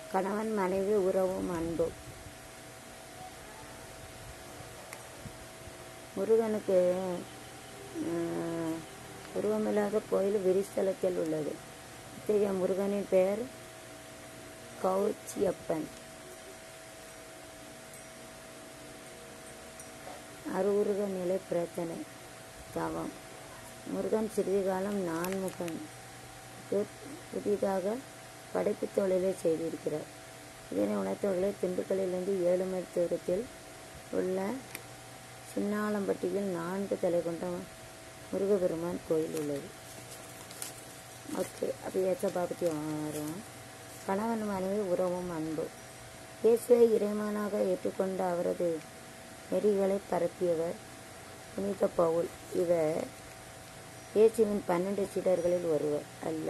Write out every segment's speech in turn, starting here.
கணவன் மனைவி உறவும் அன்பும் முருகனுக்கு ஆஹ், உருவமில்லாத கோயில் விரிஸ்தலத்தில் உள்ளது இத்தகைய முருகனின் பெயர் கௌச்சியப்பன் அருவுருக நிலை பிரச்சனை தவம் முருகன் சிறிது காலம் நான்முகன் புதிதாக படைப்பு தொழிலை செய்திருக்கிறார் இதனை உணர்த்தவர்களை திண்டுக்கல்லிலிருந்து ஏழு மைல் தூரத்தில் உள்ள சின்னாளம்பட்டியில் நான்கு தலை கொண்ட முருகபெருமான் கோயில் உள்ளது ஓகே அப்போ ஏசப்பா பற்றி வரும் கணவன் மனைவி உறவும் அன்பு இயேசுவை இறைவனாக ஏற்றுக்கொண்ட அவரது நெறிகளை பரப்பியவர் புனித பவுல் இவர் இயேசுவின் பன்னெண்டு சீடர்களில் ஒருவர் அல்ல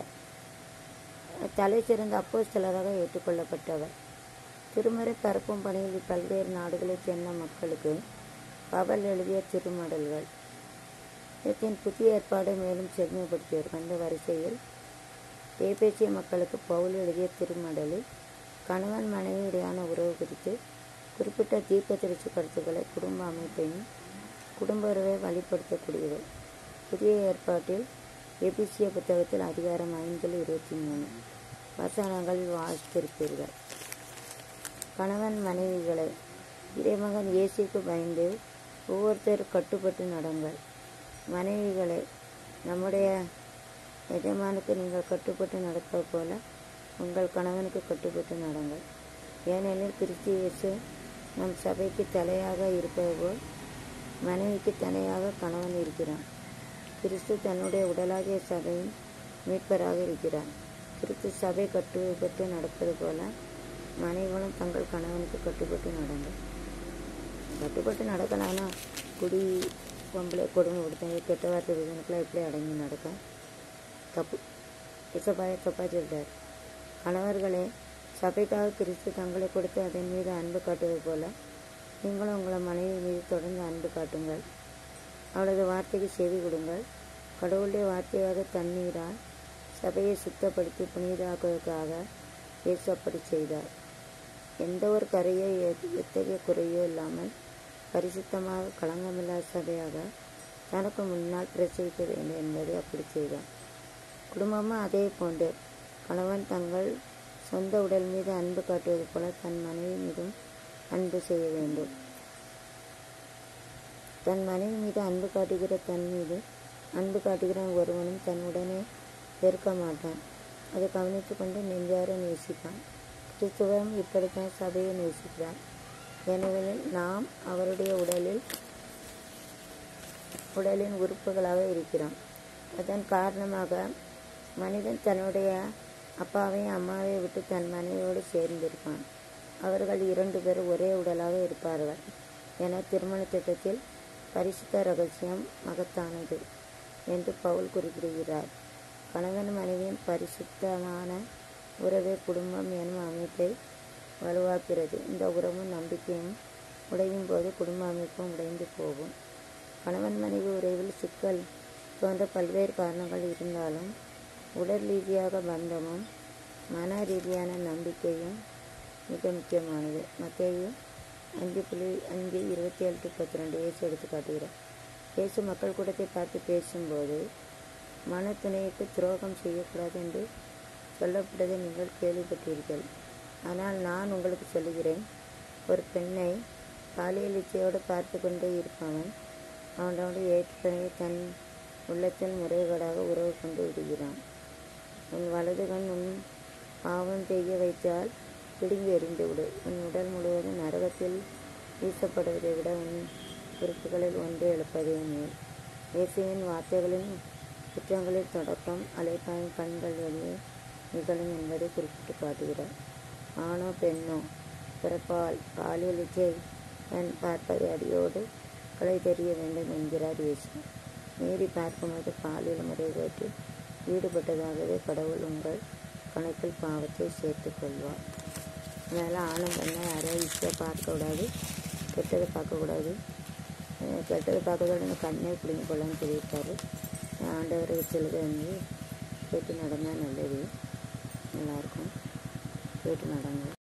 தலை சிறந்த அப்போஸ்தலராக ஏற்றுக்கொள்ளப்பட்டவர் திருமறை பரப்பும் பணியில் பல்வேறு நாடுகளைச் சேர்ந்த மக்களுக்கு பவல் எழுதிய திருமடல்கள் இதன் புதிய ஏற்பாடை மேலும் செழுமைப்படுத்தியவர் அந்த வரிசையில் ஏபேசிய மக்களுக்கு பவுல் எழுதிய திருமடலில் கணவன் மனைவி இடையான உறவு குறித்து குறிப்பிட்ட தீர்க்க திருச்சி கருத்துக்களை குடும்ப அமைப்பையும் குடும்ப உறவை வழிப்படுத்தக்கூடியது புதிய ஏற்பாட்டில் எபிசிய புத்தகத்தில் அதிகாரம் ஐந்தில் இருபத்தி மூணு வசனங்களில் வாசித்திருப்பீர்கள் கணவன் மனைவிகளை இறைமகன் இயேசுக்கு பயந்து ஒவ்வொருத்தர் கட்டுப்பட்டு நடங்கள் மனைவிகளை நம்முடைய எஜமானுக்கு நீங்கள் கட்டுப்பட்டு நடப்பது போல உங்கள் கணவனுக்கு கட்டுப்பட்டு நடங்கள் ஏனெனில் கிறிஸ்து இயேசு நம் சபைக்கு தலையாக இருப்பது போல் மனைவிக்கு தலையாக கணவன் இருக்கிறான் கிறிஸ்து தன்னுடைய உடலாகிய சபையின் மீட்பராக இருக்கிறார் கிறிஸ்து சபை கட்டுப்பட்டு நடப்பது போல மனைவிகளும் தங்கள் கணவனுக்கு கட்டுப்பட்டு நடங்கள் கட்டுப்பட்டு நடக்கலாம்னா குடி பொம்பளை கொடுமை கொடுத்தாங்க கெட்ட வார்த்தை விதனுக்குலாம் எப்படி அடங்கி நடக்க தப்பு இசப்பாய தப்பாக சொல்றார் கணவர்களே சபைக்காக கிறிஸ்து தங்களை கொடுத்து அதன் மீது அன்பு காட்டுவது போல நீங்களும் உங்களை மனைவி மீது தொடர்ந்து அன்பு காட்டுங்கள் அவளது வார்த்தைக்கு செவி கொடுங்கள் கடவுளுடைய வார்த்தையாக தண்ணீரால் சபையை சுத்தப்படுத்தி புனிதாக்குவதற்காக இயேசு அப்படி செய்தார் எந்த ஒரு கரையோ எத்- எத்தகைய குறையோ இல்லாமல் பரிசுத்தமாக களங்கமில்லாத சபையாக தனக்கு முன்னால் பிரசவிக்க வேண்டும் என்பதை அப்படி செய்தார் குடும்பமும் அதே போன்று கணவன் தங்கள் சொந்த உடல் மீது அன்பு காட்டுவது போல தன் மனைவி மீதும் அன்பு செய்ய வேண்டும் தன் மனைவி மீது அன்பு காட்டுகிற தன் மீது அன்பு காட்டுகிற ஒருவனும் தன் உடனே வெறுக்க மாட்டான் அதை கவனித்து கொண்டு நெஞ்சார நேசிப்பான் கிறிஸ்துவம் இப்படித்தான் சபையை நேசிக்கிறார் எனவே நாம் அவருடைய உடலில் உடலின் உறுப்புகளாக இருக்கிறோம் அதன் காரணமாக மனிதன் தன்னுடைய அப்பாவையும் அம்மாவை விட்டு தன் மனைவியோடு சேர்ந்திருப்பான் அவர்கள் இரண்டு பேரும் ஒரே உடலாக இருப்பார்கள் என திருமண திட்டத்தில் பரிசுத்த ரகசியம் மகத்தானது என்று பவுல் குறிப்பிடுகிறார் கணவன் மனைவியின் பரிசுத்தமான உறவே குடும்பம் எனும் அமைப்பை வலுவாக்குகிறது இந்த உறவும் நம்பிக்கையும் உடையும் போது குடும்ப அமைப்பும் உடைந்து போகும் கணவன் மனைவி உறவில் சிக்கல் தோன்ற பல்வேறு காரணங்கள் இருந்தாலும் உடல் ரீதியாக பந்தமும் மன ரீதியான நம்பிக்கையும் மிக முக்கியமானது மத்தேயு அஞ்சு புள்ளி அஞ்சு இருபத்தி ஏழு டு பத்து ரெண்டு ஏசு எடுத்து காட்டுகிறார் இயேசு மக்கள் கூட்டத்தை பார்த்து பேசும்போது மன துணைக்கு துரோகம் செய்யக்கூடாது என்று சொல்லப்பட்டதை நீங்கள் கேள்விப்பட்டீர்கள் ஆனால் நான் உங்களுக்கு சொல்லுகிறேன் ஒரு பெண்ணை பாலியல் இச்சையோடு பார்த்து கொண்டே இருப்பவன் அவனோடு ஏற்கனவே தன் உள்ளத்தில் முறைகேடாக உறவு கொண்டு விடுகிறான் உன் வலது கண் உன் பாவம் செய்ய வைத்தால் பிடுங்கி எறிந்து விடு உன் உடல் முழுவதும் நரகத்தில் வீசப்படுவதை விட உன் உறுப்புகளில் ஒன்று எழுப்பதே மேல் இயேசுவின் வார்த்தைகளின் குற்றங்களில் தொடக்கம் அலைப்பாயும் கண்கள் வெளியே நிகழும் என்பதை குறிப்பிட்டு காட்டுகிறார் ஆணோ பெண்ணோ பிறப்பால் பாலியல் இச்சை தன் பார்ப்பதை அடியோடு கலை தெரிய வேண்டும் என்கிறார் இயேசு மீறி பார்க்கும்போது பாலியல் முறைகேட்டில் ஈடுபட்டதாகவே கடவுள் உங்கள் கணக்கில் பாவத்தை சேர்த்துக் கொள்வார் அதனால் ஆணும் பெண்ணை யாரையும் ஈஸியாக பார்க்கக்கூடாது கெட்டதை பார்க்கக்கூடாது அஹ் கெட்டதை பார்க்கக்கூடாது இந்த கண்ணே பிடிங்கி கொள்ளன்னு சொல்லியிருக்காரு ஆண்டவர் சொல்லுறது வந்து கேட்டு நடந்தால் நல்லது நல்லாயிருக்கும் கேட்டு நடங்க